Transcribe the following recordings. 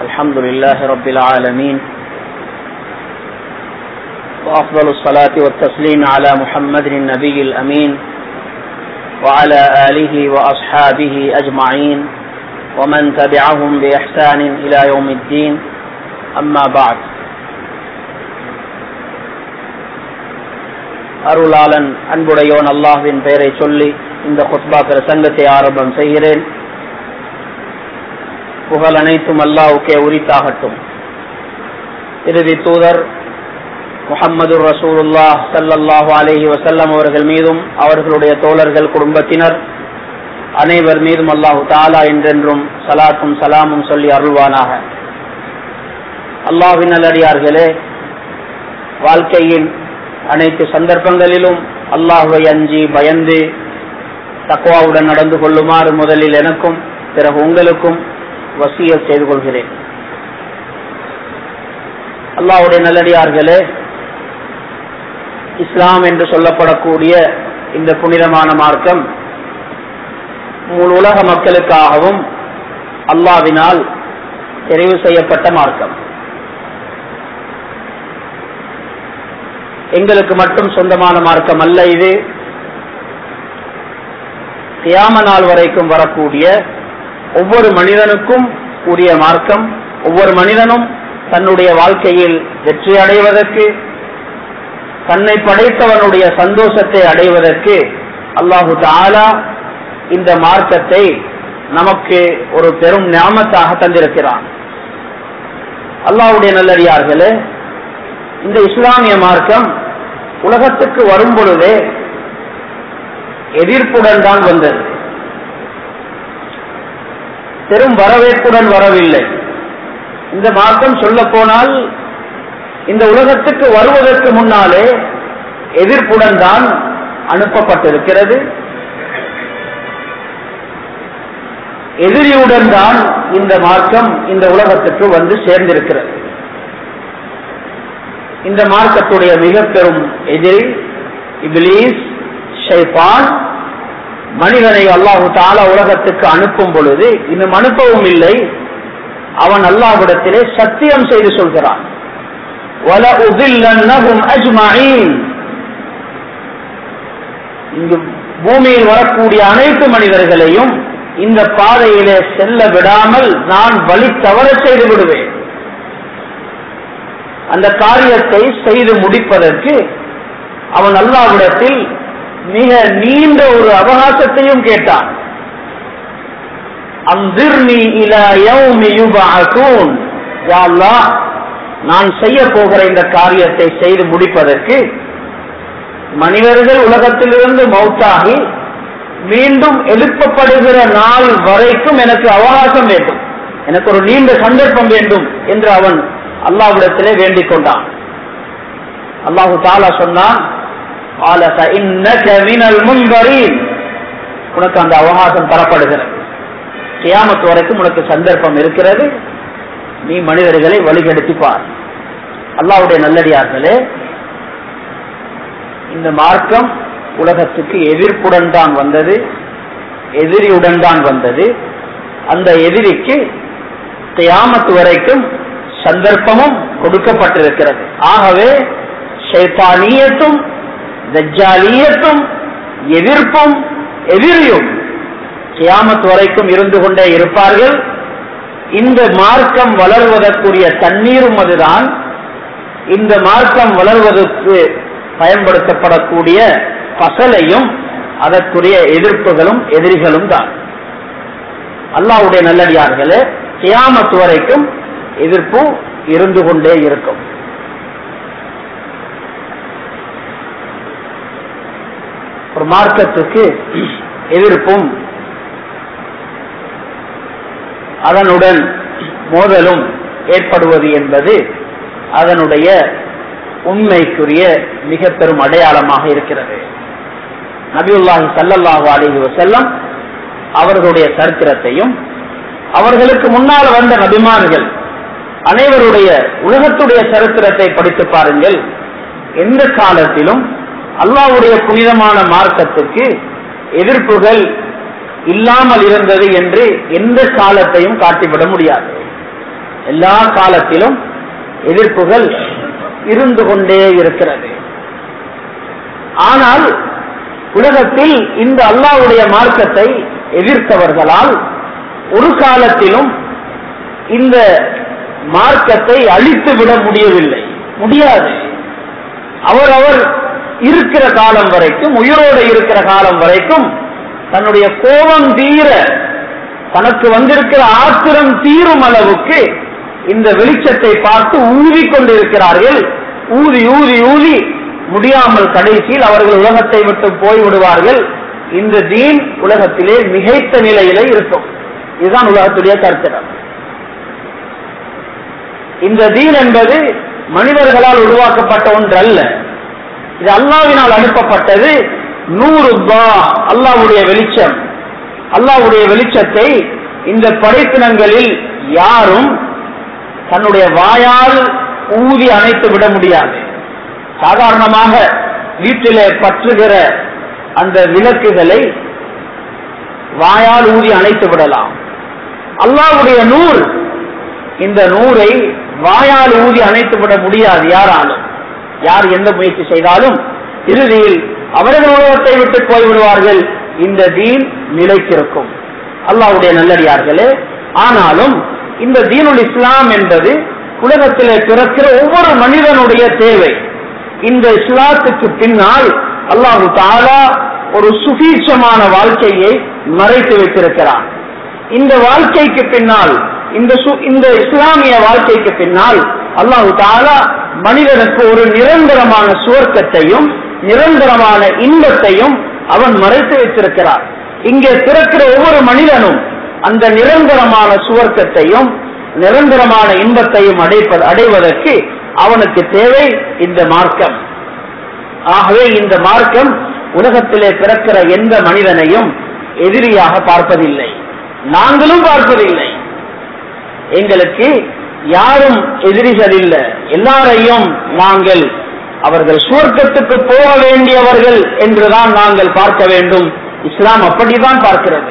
الحمد لله رب العالمين وأفضل الصلاة والتسليم على محمد النبي الأمين وعلى آله وأصحابه أجمعين ومن تبعهم بإحسان إلى يوم الدين أما بعد அருளாளன் அன்புடையோன் அல்லாஹ்வின் பெயரை சொல்லி இந்த குத்பா பிரசங்கத்தை ஆரம்பம் செய்கிறேன் புகழ் அனைத்தும் அல்லாவுக்கே உரித்தாகட்டும் இறுதி தூதர் முகம்மது ரசூலுல்லா சல்லல்லாஹு அலஹி வசல்லம் அவர்கள் மீதும் அவர்களுடைய தோழர்கள் குடும்பத்தினர் அனைவர் மீதும் அல்லாஹு தாலா என்றென்றும் சலாத்தும் சலாமும் சொல்லி அருள்வானாக அல்லாஹின் நல்லடியார்களே வாழ்க்கையின் அனைத்து சந்தர்ப்பங்களிலும் அல்லாஹுவை அஞ்சி பயந்து தக்குவாவுடன் நடந்து கொள்ளுமாறு முதலில் எனக்கும் பிறகு உங்களுக்கும் வசிய செய்து கொள்கிறேன் அல்லாஹுடைய நல்லடியார்களே இஸ்லாம் என்று சொல்லப்படக்கூடிய இந்த புனிதமான மார்க்கம் முழு உலக மக்களுக்காகவும் அல்லாவினால் தெரிவு செய்யப்பட்ட மார்க்கம் எங்களுக்கு மட்டும் சொந்தமான மார்க்கம் அல்ல இது தியாம நாள் வரைக்கும் வரக்கூடிய ஒவ்வொரு மனிதனுக்கும் உரிய மார்க்கம் ஒவ்வொரு மனிதனும் தன்னுடைய வாழ்க்கையில் வெற்றி அடைவதற்கு தன்னை படைத்தவனுடைய சந்தோஷத்தை அடைவதற்கு அல்லாஹு தாலா இந்த மார்க்கத்தை நமக்கு ஒரு பெரும் ஞாபகத்தாக தந்திருக்கிறான் அல்லாஹுடைய நல்லடியார்களே இந்த இஸ்லாமிய மார்க்கம் உலகத்துக்கு வரும் பொழுதே எதிர்ப்புடன் தான் வந்தது பெரும் வரவேற்புடன் வரவில்லை இந்த மார்க்கம் சொல்ல போனால் இந்த உலகத்துக்கு வருவதற்கு முன்னாலே எதிர்ப்புடன் தான் அனுப்பப்பட்டிருக்கிறது எதிரியுடன் தான் இந்த மார்க்கம் இந்த உலகத்துக்கு வந்து சேர்ந்திருக்கிறது இந்த மார்க்கத்துடைய மிக பெரும் எதிரி இபிலீஸ் ஷைபான் மனிதனை அல்லாஹு தாலா உலகத்துக்கு அனுப்பும் பொழுது இன்னும் அனுப்பவும் இல்லை அவன் அல்லாஹ்விடத்திலே சத்தியம் செய்து சொல்கிறான் இங்கு பூமியில் வரக்கூடிய அனைத்து மனிதர்களையும் இந்த பாதையிலே செல்ல விடாமல் நான் வழி தவற செய்து விடுவேன் அந்த காரியத்தை செய்து முடிப்பதற்கு அவன் அல்லாவிடத்தில் மிக நீண்ட ஒரு அவகாசத்தையும் கேட்டான் நான் செய்ய போகிற இந்த காரியத்தை செய்து முடிப்பதற்கு மனிதர்கள் உலகத்திலிருந்து மௌத்தாகி மீண்டும் எழுப்பப்படுகிற நாள் வரைக்கும் எனக்கு அவகாசம் வேண்டும் எனக்கு ஒரு நீண்ட சந்தர்ப்பம் வேண்டும் என்று அவன் அல்லாவிடத்திலே வேண்டிக் கொண்டான் அல்லாஹு தாலா சொன்னான் உனக்கு அந்த அவகாசம் தரப்படுகிறது கியாமத்து வரைக்கும் உனக்கு சந்தர்ப்பம் இருக்கிறது நீ மனிதர்களை வழிகெடுத்திப்பார் அல்லாவுடைய நல்லடியார்களே இந்த மார்க்கம் உலகத்துக்கு எதிர்ப்புடன் தான் வந்தது எதிரியுடன் தான் வந்தது அந்த எதிரிக்கு கியாமத்து வரைக்கும் சந்தர்ப்பமும் கொடுக்கப்பட்டிருக்கிறது ஆகவே ஷைத்தானியத்தும் தஜ்ஜாலியத்தும் எதிர்ப்பும் எதிரியும் கியாமத் வரைக்கும் இருந்து கொண்டே இருப்பார்கள் இந்த மார்க்கம் வளர்வதற்குரிய தண்ணீரும் அதுதான் இந்த மார்க்கம் வளர்வதற்கு பயன்படுத்தப்படக்கூடிய பசலையும் அதற்குரிய எதிர்ப்புகளும் எதிரிகளும் தான் அல்லாவுடைய நல்லடியார்களே கியாமத் வரைக்கும் எதிர்ப்பு இருந்து கொண்டே இருக்கும் ஒரு மார்க்கத்துக்கு எதிர்ப்பும் அதனுடன் மோதலும் ஏற்படுவது என்பது அதனுடைய உண்மைக்குரிய மிக பெரும் அடையாளமாக இருக்கிறது நபியுல்லாஹி சல்லல்லாஹு அலிஹி வசல்லம் அவர்களுடைய சரித்திரத்தையும் அவர்களுக்கு முன்னால் வந்த நபிமான்கள் அனைவருடைய உலகத்துடைய சரித்திரத்தை படித்து பாருங்கள் எந்த காலத்திலும் அல்லாவுடைய புனிதமான மார்க்கத்துக்கு எதிர்ப்புகள் இல்லாமல் இருந்தது என்று எந்த காலத்தையும் காட்டிவிட முடியாது எல்லா காலத்திலும் எதிர்ப்புகள் இருந்து கொண்டே இருக்கிறது ஆனால் உலகத்தில் இந்த அல்லாவுடைய மார்க்கத்தை எதிர்த்தவர்களால் ஒரு காலத்திலும் இந்த மார்க்கத்தை அழித்து விட முடியவில்லை முடியாது அவர் அவர் இருக்கிற காலம் வரைக்கும் உயிரோடு இருக்கிற காலம் வரைக்கும் தன்னுடைய கோபம் தீர தனக்கு வந்திருக்கிற ஆத்திரம் தீரும் அளவுக்கு இந்த வெளிச்சத்தை பார்த்து ஊதி கொண்டிருக்கிறார்கள் ஊதி ஊதி ஊதி முடியாமல் கடைசியில் அவர்கள் உலகத்தை விட்டு போய்விடுவார்கள் இந்த தீன் உலகத்திலே மிகைத்த நிலையிலே இருக்கும் இதுதான் உலகத்துடைய கருத்திடம் இந்த தீன் என்பது மனிதர்களால் உருவாக்கப்பட்ட ஒன்று அல்ல இது அல்லாவினால் அனுப்பப்பட்டது நூறு அல்லாவுடைய வெளிச்சம் அல்லாவுடைய வெளிச்சத்தை இந்த படைப்பினங்களில் யாரும் தன்னுடைய வாயால் ஊதி அணைத்து விட முடியாது சாதாரணமாக வீட்டிலே பற்றுகிற அந்த விளக்குகளை வாயால் ஊதி அணைத்து விடலாம் அல்லாவுடைய நூல் இந்த நூரை வாயால் ஊதி அணைத்து விட முடியாது யாராலும் யார் எந்த முயற்சி செய்தாலும் இறுதியில் அவர்கள் உலகத்தை விட்டு போய்விடுவார்கள் இந்த தீன் நிலைத்திருக்கும் அல்லாவுடைய நல்லடியார்களே ஆனாலும் இந்த தீனுல் இஸ்லாம் என்பது உலகத்திலே பிறக்கிற ஒவ்வொரு மனிதனுடைய தேவை இந்த இஸ்லாத்துக்கு பின்னால் அல்லாஹு தாலா ஒரு சுபீட்சமான வாழ்க்கையை மறைத்து வைத்திருக்கிறான் இந்த வாழ்க்கைக்கு பின்னால் இந்த இந்த இஸ்லாமிய வாழ்க்கைக்கு பின்னால் அல்லாஹு தாலா மனிதனுக்கு ஒரு நிரந்தரமான சுவர்க்கத்தையும் நிரந்தரமான இன்பத்தையும் அவன் மறைத்து வைத்திருக்கிறார் இங்கே பிறக்கிற ஒவ்வொரு மனிதனும் அந்த நிரந்தரமான சுவர்க்கத்தையும் நிரந்தரமான இன்பத்தையும் அடைப்ப அடைவதற்கு அவனுக்கு தேவை இந்த மார்க்கம் ஆகவே இந்த மார்க்கம் உலகத்திலே பிறக்கிற எந்த மனிதனையும் எதிரியாக பார்ப்பதில்லை நாங்களும் பார்ப்பதில்லை எங்களுக்கு யாரும் எதிரிகள் இல்லை எல்லாரையும் நாங்கள் அவர்கள் சுவர்க்கத்துக்கு போக வேண்டியவர்கள் என்றுதான் நாங்கள் பார்க்க வேண்டும் இஸ்லாம் அப்படிதான் பார்க்கிறது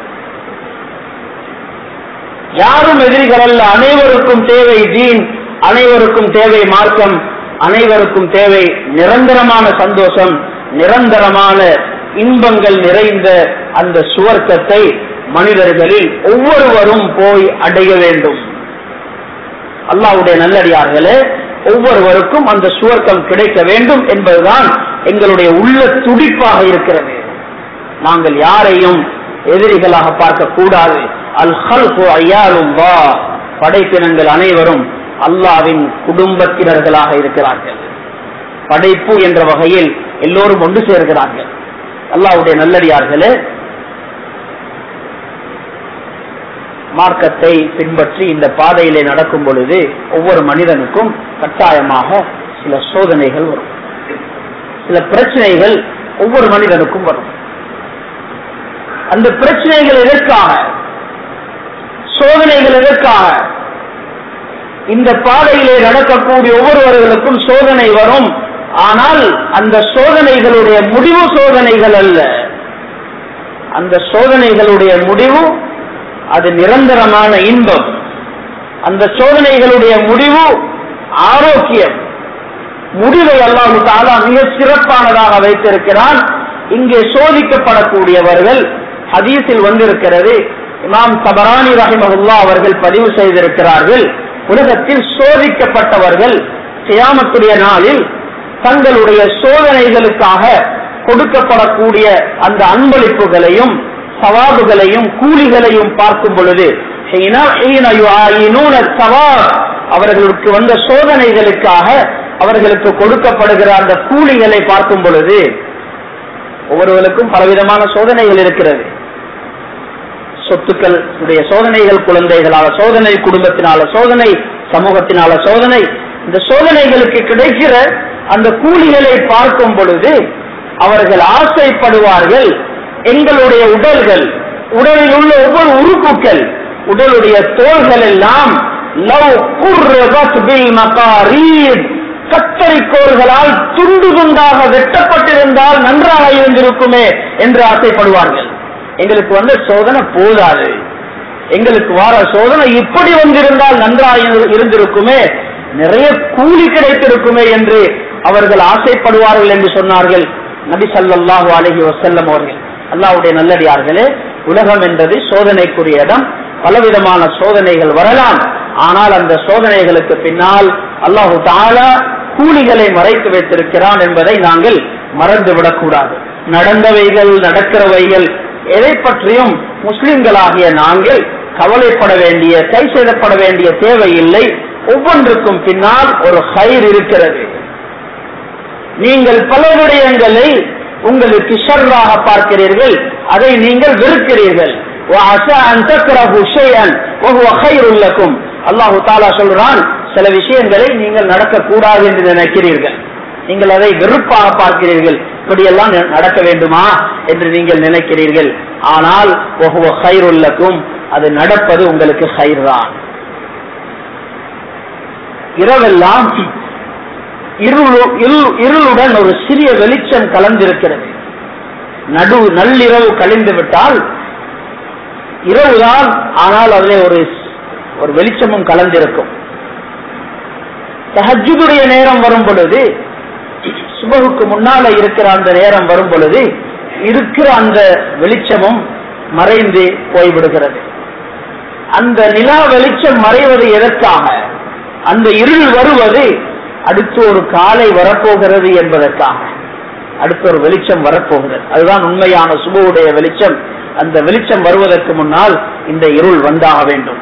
யாரும் எதிரிகள் அல்ல அனைவருக்கும் தேவை தீன் அனைவருக்கும் தேவை மார்க்கம் அனைவருக்கும் தேவை நிரந்தரமான சந்தோஷம் நிரந்தரமான இன்பங்கள் நிறைந்த அந்த சுவர்க்கத்தை மனிதர்களில் ஒவ்வொருவரும் போய் அடைய வேண்டும் அல்லாவுடைய நல்லடியார்களே ஒவ்வொருவருக்கும் அந்த சுவர்க்கம் கிடைக்க வேண்டும் என்பதுதான் எங்களுடைய உள்ள துடிப்பாக இருக்கிறது நாங்கள் யாரையும் எதிரிகளாக பார்க்க கூடாது அல் ஹல்கு ஐயாரும் வா படைப்பினங்கள் அனைவரும் அல்லாவின் குடும்பத்தினர்களாக இருக்கிறார்கள் படைப்பு என்ற வகையில் எல்லோரும் ஒன்று சேர்கிறார்கள் அல்லாவுடைய நல்லடியார்களே மார்க்கத்தை பின்பற்றி இந்த பாதையிலே நடக்கும் பொழுது ஒவ்வொரு மனிதனுக்கும் கட்டாயமாக சில சோதனைகள் வரும் சில பிரச்சனைகள் ஒவ்வொரு மனிதனுக்கும் வரும் அந்த பிரச்சனைகள் எதற்காக சோதனைகள் எதற்காக இந்த பாதையிலே நடக்கக்கூடிய ஒவ்வொருவர்களுக்கும் சோதனை வரும் ஆனால் அந்த சோதனைகளுடைய முடிவு சோதனைகள் அல்ல அந்த சோதனைகளுடைய முடிவு அது நிரந்தரமான இன்பம் அந்த சோதனைகளுடைய முடிவு ஆரோக்கியம் முடிவை அல்லாஹு தாலா மிக சிறப்பானதாக வைத்திருக்கிறான் இங்கே சோதிக்கப்படக்கூடியவர்கள் ஹதீஸில் வந்திருக்கிறது இமாம் தபரானி ரஹிமகுல்லா அவர்கள் பதிவு செய்திருக்கிறார்கள் உலகத்தில் சோதிக்கப்பட்டவர்கள் கியாமத்துடைய நாளில் தங்களுடைய சோதனைகளுக்காக கொடுக்கப்படக்கூடிய அந்த அன்பளிப்புகளையும் சவாபுகளையும் கூலிகளையும் பார்க்கும் பொழுது அவர்களுக்கு வந்த சோதனைகளுக்காக அவர்களுக்கு கொடுக்கப்படுகிற அந்த கூலிகளை பார்க்கும் பொழுது ஒவ்வொருவருக்கும் பலவிதமான சோதனைகள் இருக்கிறது சொத்துக்கள் உடைய சோதனைகள் குழந்தைகளால சோதனை குடும்பத்தினால சோதனை சமூகத்தினால சோதனை இந்த சோதனைகளுக்கு கிடைக்கிற அந்த கூலிகளை பார்க்கும் பொழுது அவர்கள் ஆசைப்படுவார்கள் எங்களுடைய உடல்கள் உடலில் உள்ள ஒவ்வொரு உறுப்புகள் உடலுடைய தோள்கள் எல்லாம் கத்தரிக்கோள்களால் துண்டு துண்டாக வெட்டப்பட்டிருந்தால் நன்றாக இருந்திருக்குமே என்று ஆசைப்படுவார்கள் எங்களுக்கு வந்து சோதனை போதாது எங்களுக்கு வார சோதனை இப்படி வந்திருந்தால் நன்றாக இரு- இருந்திருக்குமே நிறைய கூலி கிடைத்திருக்குமே என்று அவர்கள் ஆசைப்படுவார்கள் என்று சொன்னார்கள் நபி ஸல்லல்லாஹு அலைஹி வஸல்லம் அவர்கள் அல்லாஹ்வுடைய நல்லடியார்களே உலகம் என்பது சோதனைக்குரிய இடம் பலவிதமான சோதனைகள் வரலாம் ஆனால் அந்த சோதனைகளுக்கு பின்னால் அல்லாஹு தாலா கூலிகளை மறைத்து வைத்திருக்கிறான் என்பதை நாங்கள் மறந்துவிடக் கூடாது நடந்தவைகள் நடக்கிறவைகள் எதை பற்றியும் முஸ்லிம்களாகிய நாங்கள் கவலைப்பட வேண்டிய கை செய்தப்பட வேண்டிய தேவையில்லை ஒவ்வொன்றுக்கும் பின்னால் ஒரு ஹைர் இருக்கிறது நீங்கள் பல விடயங்களை உங்களுக்கு ஷர்ராக பார்க்கிறீர்கள் அதை நீங்கள் வெறுக்கிறீர்கள் وَعَسَىٰ أَن تَكْرَهُوا شَيْئًا وَهُوَ خَيْرٌ لَكُمْ அல்லாஹு தாலா சொல்றான் சில விஷயங்களை நீங்கள் நடக்கக்கூடாது என்று நினைக்கிறீர்கள் நீங்கள் அதை வெறுப்பாக பார்க்கிறீர்கள் இப்படியெல்லாம் ந- நடக்க வேண்டுமா என்று நீங்கள் நினைக்கிறீர்கள் ஆனால் وَهُوَ خَيْرٌ لَكُمْ அது நடப்பது உங்களுக்கு ஹைர் தான் இரவெல்லாம் இருளு- இருள்- இருளுடன் ஒரு சிறிய வெளிச்சம் கலந்திருக்கிறது நடு நள்ளிரவு கழிந்து விட்டால் இரவுதான் ஆனால் அதிலே ஒரு ஒரு வெளிச்சமும் கலந்திருக்கும் தஹஜுடைய நேரம் வரும் பொழுது சுபகுக்கு முன்னால இருக்கிற அந்த நேரம் வரும் பொழுது இருக்கிற அந்த வெளிச்சமும் மறைந்து போய்விடுகிறது அந்த நிலா வெளிச்சம் மறைவது எதற்காக அந்த இருள் வருவது அடுத்து ஒரு காலை வரப்போகிறது என்பதற்காக அடுத்து ஒரு வெளிச்சம் வரப்போகிறது அதுதான் உண்மையான சுபுவுடைய வெளிச்சம் அந்த வெளிச்சம் வருவதற்கு முன்னால் இந்த இருள் வந்தாக வேண்டும்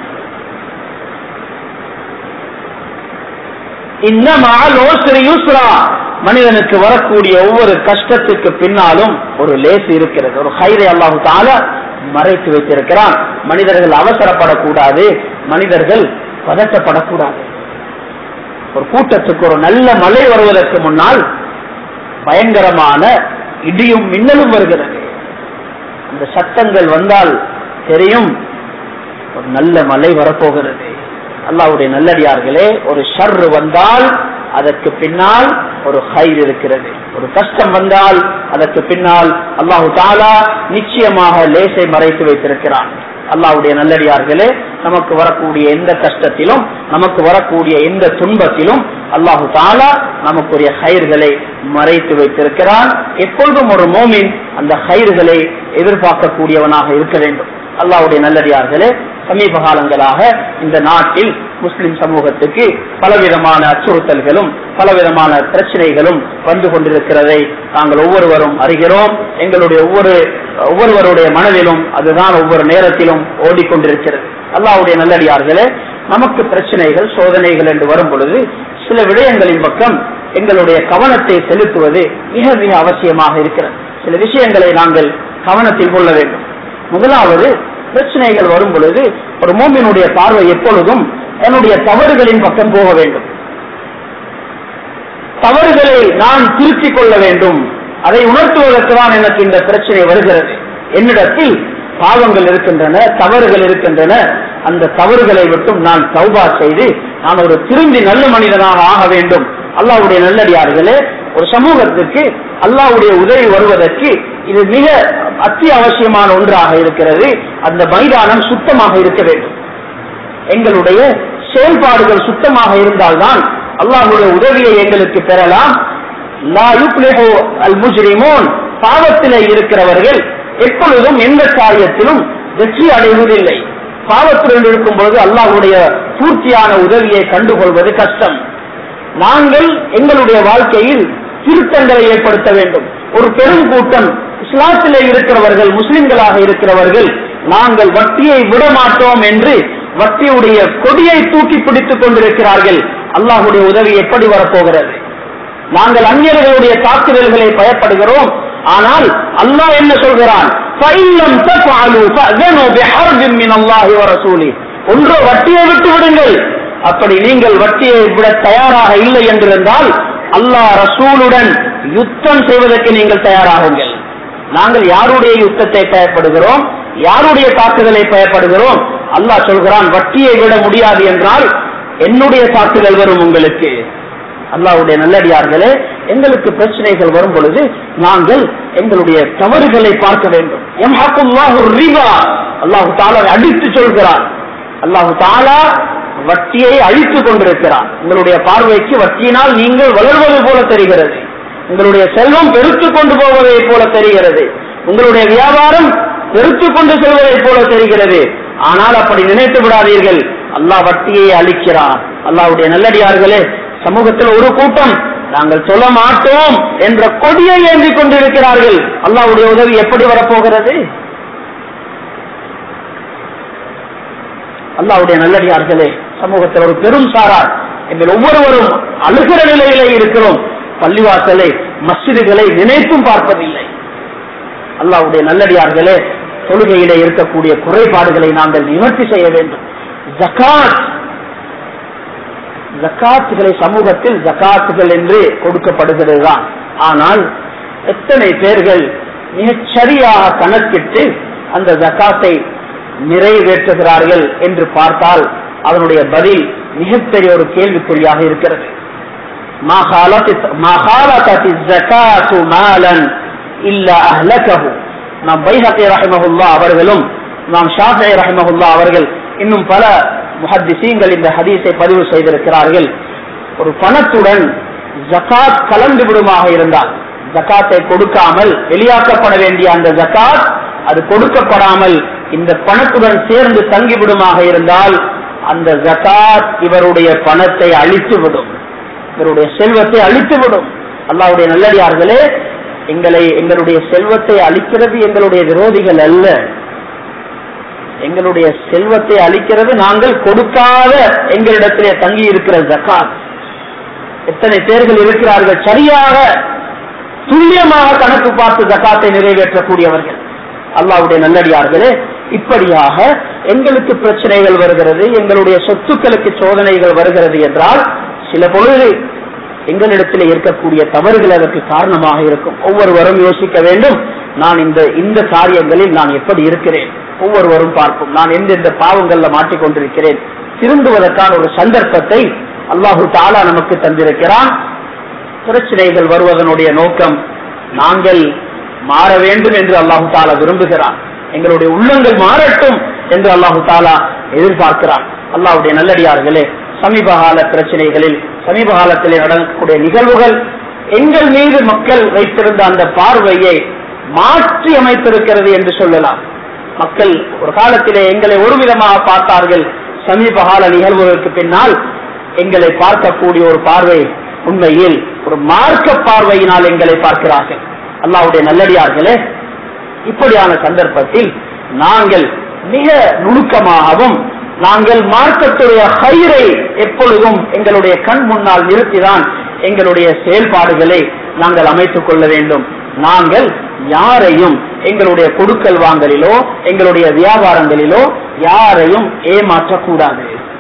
இன்னமால் ஓஸ்ரி யூஸ்ரா மனிதனுக்கு வரக்கூடிய ஒவ்வொரு கஷ்டத்துக்கு பின்னாலும் ஒரு லேசு இருக்கிறது ஒரு ஹைரை அல்லாஹு தாலா மறைத்து வைத்திருக்கிறான் மனிதர்கள் அவசரப்படக்கூடாது மனிதர்கள் பதட்டப்படக்கூடாது ஒரு கூட்டத்துக்கு ஒரு நல்ல மழை வருவதற்கு முன்னால் பயங்கரமான இடியும் மின்னலும் வருகிறது அந்த சத்தங்கள் வந்தால் தெரியும் ஒரு நல்ல மழை வரப்போகிறது அல்லாஹ்வுடைய நல்லடியார்களே ஒரு ஷர் வந்தால் அதற்கு பின்னால் ஒரு ஹைர் இருக்கிறது ஒரு கஷ்டம் வந்தால் அதற்கு பின்னால் அல்லாஹு தாலா நிச்சயமாக லேசை மறைத்து வைத்திருக்கிறான் அல்லாஹ்வுடைய நல்லடியார்களே நமக்கு வரக்கூடிய எந்த கஷ்டத்திலும் நமக்கு வரக்கூடிய எந்த துன்பத்திலும் அல்லாஹு தாலா நமக்குரிய ஹைர்களை மறைத்து வைத்திருக்கிறான் எப்பொழுதும் ஒரு மோமின் அந்த ஹைர்களை எதிர்பார்க்கக்கூடியவனாக இருக்க வேண்டும் அல்லாஹ்வுடைய நல்லடியார்களே சமீப காலங்களாக இந்த நாட்டில் முஸ்லிம் சமூகத்துக்கு பலவிதமான அச்சுறுத்தல்களும் பலவிதமான பிரச்சனைகளும் வந்து கொண்டிருக்கிறதை நாங்கள் ஒவ்வொருவரும் அறிகிறோம் எங்களுடைய ஒவ்வொரு ஒவ்வொருவருடைய மனதிலும் அதுதான் ஒவ்வொரு நேரத்திலும் ஓடிக்கொண்டிருக்கிறது அல்லாஹ்வுடைய நல்லடியார்களே நமக்கு பிரச்சனைகள் சோதனைகள் என்று வரும் பொழுது சில விடயங்களின் பக்கம் எங்களுடைய கவனத்தை செலுத்துவது மிக மிக அவசியமாக இருக்கிறது சில விஷயங்களை நாங்கள் கவனத்தில் கொள்ள வேண்டும் முதலாவது பிரச்சனைகள் வரும் பொழுது ஒரு மோமினுடைய பார்வை எப்பொழுதும் தன்னுடைய தவறுகளின் பக்கம் போக வேண்டும் தவறுகளை நான் திருத்திக் கொள்ள வேண்டும் அதை உணர்த்துவதற்கு தான் எனக்கு இந்த பிரச்சனை வருகிறது என்னிடத்தில் பாவங்கள் இருக்கின்றன தவறுகள் இருக்கின்றன அந்த தவறுகளை விட்டும் நான் தௌபா செய்து நான் ஒரு திரும்பி நல்ல மனிதனாக ஆக வேண்டும் அல்லாஹ்வுடைய நல்லடியார்களே ஒரு சமூகத்துக்கு அல்லாஹ்வுடைய உதவி வருவதற்கு இது மிக அத்தியாவசியமான ஒன்றாக இருக்கிறது அந்த மைதானம் சுத்தமாக இருக்க வேண்டும் எங்களுடைய செயல்பாடுகள் சுத்தமாக இருந்தால்தான் அல்லாஹ்வுடைய உதவியை எங்களுக்கு பெறலாம் லா யுப்லிஹு அல் முஜ்ரிமூன் பாவத்திலே இருக்கிறவர்கள் எப்பொழுதும் எந்த காரியத்திலும் வெற்றி அடைவதில்லை பாவத்துடன் இருக்கும்போது அல்லாஹ்வுடைய பூர்த்தியான உதவியை கண்டுகொள்வது கஷ்டம் நாங்கள் எங்களுடைய வாழ்க்கையில் திருத்தங்களை ஏற்படுத்த வேண்டும் ஒரு பெரும் கூட்டம் இஸ்லாத்திலே இருக்கிறவர்கள் முஸ்லிம்களாக இருக்கிறவர்கள் நாங்கள் வட்டியை விட மாட்டோம் என்று வட்டியுடைய கொடியை தூக்கி பிடித்துக் கொண்டிருக்கிறார்கள் அல்லாஹுடைய உதவி எப்படி வரப்போகிறது நாங்கள் அந்நியர்களுடைய தாக்குதல்களை பயப்படுகிறோம் ஆனால் அல்லாஹ் என்ன சொல்கிறான் فَإِلَّمْ تَفْعَلُوا فَأْذَنُوا بِحَرْبٍ مِّنَ اللَّهِ وَرَسُولِهِ ஒன்றோ வட்டியை விட்டு விடுங்கள் அப்படி நீங்கள் வட்டியை விட தயாராக இல்லை என்றிருந்தால் அல்லாஹ் ரசூலுடன் யுத்தம் செய்வதற்கு நீங்கள் தயாராகுங்கள் நாங்கள் யாருடைய யுத்தத்தை பயப்படுகிறோம் யாருடைய தாக்குதலை பயப்படுகிறோம் அல்லாஹ் சொல்கிறான் வட்டியை விட முடியாது என்றால் என்னுடைய தாக்குதல் வரும் உங்களுக்கு அல்லாவுடைய நல்லடியார்களே எங்களுக்கு பிரச்சனைகள் வரும் பொழுது நாங்கள் எங்களுடைய தவறுகளை பார்க்க வேண்டும் அல்லாஹு தாலா அடித்து சொல்கிறார் அல்லாஹு தாலா வட்டியை அழித்துக் கொண்டிருக்கிறார் உங்களுடைய பார்வைக்கு வட்டியினால் நீங்கள் வளர்வது போல தெரிகிறது உங்களுடைய செல்வம் பெருத்துக் கொண்டு போவதை போல தெரிகிறது உங்களுடைய வியாபாரம் பெருத்துக் கொண்டு செல்வதை போல தெரிகிறது ஆனால் அப்படி நினைத்து விடாதீர்கள் அல்லாஹ் வட்டியை அழிக்கிறார் அல்லாவுடைய நல்லடியார்களே சமூகத்தில் ஒரு கூட்டம் நாங்கள் சொல்ல மாட்டோம் என்ற கொடியை ஏந்தி கொண்டிருக்கிறார்கள் அல்லாவுடைய உதவி எப்படி வரப்போகிறது அல்லாவுடைய நல்லடியார்களே சமூகத்தில் ஒரு பெரும் சாரார் எங்கள் ஒவ்வொருவரும் அழுகிற நிலையிலே இருக்கிறோம் பள்ளிவாசலை மசிதிகளை நினைத்தும் பார்ப்பதில்லை அல்லாவுடைய நல்லடியார்களே தொழுகையிலே இருக்கக்கூடிய குறைபாடுகளை நாங்கள் நிவர்த்தி செய்ய வேண்டும் ஜக்காத் ஜக்காத்துகளை சமூகத்தில் ஜக்காத்துகள் என்று கொடுக்கப்படுகிறது தான் ஆனால் எத்தனை பேர்கள் மிகச் சரியாக கணக்கிட்டு அந்த ஜக்காத்தை நிறைவேற்றுகிறார்கள் என்று பார்த்தால் அதனுடைய பதில் மிகப்பெரிய ஒரு கேள்விக்குறியாக இருக்கிறது அவர்களும் நாம் ஷாஃபி ரஹமஹுல்லா அவர்கள் இன்னும் பல முஹத்திசீங்கள் இந்த ஹதீஸை பதிவு செய்திருக்கிறார்கள் ஒரு பணத்துடன் ஜகாத் கலந்து விடுமாக இருந்தால் ஜக்காத்தை கொடுக்காமல் வெளியாக்கப்பட வேண்டிய அந்த ஜக்காத் அது கொடுக்கப்படாமல் இந்த பணத்துடன் சேர்ந்து தங்கிவிடுமாக இருந்தால் அந்த ஜகாத் இவருடைய பணத்தை அழித்து விடும் இவருடைய செல்வத்தை அழித்து விடும் அல்லாவுடைய நல்லடியார்களே எங்களை எங்களுடைய செல்வத்தை அழிக்கிறது எங்களுடைய விரோதிகள் அல்ல எங்களுடைய செல்வத்தை அளிக்கிறது நாங்கள் கொடுக்காத எங்களிடத்திலே தங்கி இருக்கிற ஜக்காத் எத்தனை பேர்கள் இருக்கிறார்கள் சரியாக துல்லியமாக கணக்கு பார்த்து ஜக்காத்தை நிறைவேற்றக்கூடியவர்கள் அல்லாவுடைய நல்லடியார்களே இப்படியாக எங்களுக்கு பிரச்சனைகள் வருகிறது எங்களுடைய சொத்துக்களுக்கு சோதனைகள் வருகிறது என்றால் சில பொழுது எங்களிடத்தில் இருக்கக்கூடிய தவறுகள் அதற்கு காரணமாக இருக்கும் ஒவ்வொருவரும் யோசிக்க வேண்டும் நான் இந்த இந்த காரியங்களில் நான் எப்படி இருக்கிறேன் ஒவ்வொருவரும் பார்ப்போம் நான் எந்தெந்த பாவங்கள்ல மாட்டிக்கொண்டிருக்கிறேன் திருந்துவதற்கான ஒரு சந்தர்ப்பத்தை அல்லாஹு தாலா நமக்கு தந்திருக்கிறான் பிரச்சனைகள் வருவதனுடைய நோக்கம் நாங்கள் மாற வேண்டும் என்று அல்லாஹு தாலா விரும்புகிறான் எங்களுடைய உள்ளங்கள் மாறட்டும் என்று அல்லாஹு தாலா எதிர்பார்க்கிறான் அல்லாஹுடைய நல்லடியார்களே சமீப கால பிரச்சனைகளில் சமீப காலத்திலே நடக்கக்கூடிய நிகழ்வுகள் எங்கள் மீது மக்கள் வைத்திருந்த அந்த பார்வையை மாற்றி அமைத்திருக்கிறது என்று சொல்லலாம் மக்கள் ஒரு காலத்திலே எங்களை ஒரு விதமாக பார்த்தார்கள் சமீப கால நிகழ்வுகளுக்கு பின்னால் எங்களை பார்க்கக்கூடிய ஒரு பார்வை உண்மையில் ஒரு மார்க்க பார்வையினால் எங்களை பார்க்கிறார்கள் அல்லாவுடைய நல்லடியார்களே இப்படியான சந்தர்ப்பத்தில் நாங்கள் மிக நுணுக்கமாகவும் நாங்கள் மார்க்கத்துடைய கயிறை எப்பொழுதும் எங்களுடைய கண் முன்னால் நிறுத்திதான் எங்களுடைய செயல்பாடுகளை நாங்கள் அமைத்துக் கொள்ள வேண்டும் நாங்கள் யாரையும் எங்களுடைய கொடுக்கல் வாங்கலிலோ எங்களுடைய வியாபாரங்களிலோ யாரையும் ஏமாற்றக்கூடாது